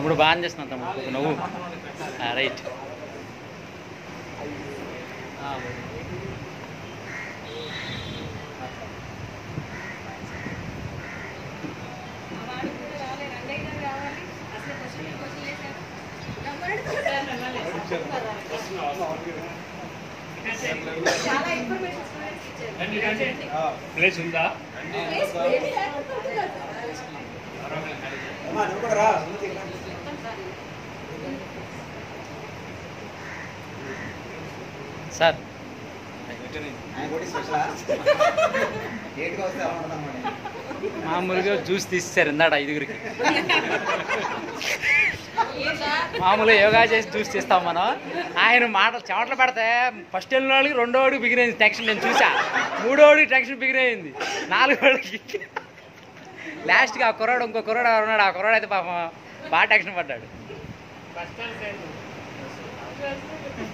ఇప్పుడు బాగా చేస్తున్నావు తమ్ముడు ఒక నవ్వు రైట్ చాలా ఇన్ఫర్మేషన్ స్టూడెంట్స్ ఇచ్చారు ప్లేస్ ఉందా సార్ ఆయన కూడా స్పెషలా లేట్గా వస్తే ఎలా ఉంటుందన్నమాట మామూలుగా జ్యూస్ తీసేశారు ఇందాడ ఐదుగురికి మామూలుగా యోగా చేసి జ్యూస్ తీస్తాం మనం ఆయన మాటలు చెమటలు పెడితే ఫస్ట్ వెళ్ళిన వాళ్ళకి రెండోడికి బిగినైంది టెన్షన్ నేను చూసా మూడోడికి టెన్షన్ బిగినైంది నాలుగోడికి లాస్ట్కి ఆ కుర్రాడు ఇంకో కుర్రాడు ఎవరు ఉన్నాడు ఆ కుర్రాడు అయితే పాపం బాగా టెన్షన్ పడ్డాడు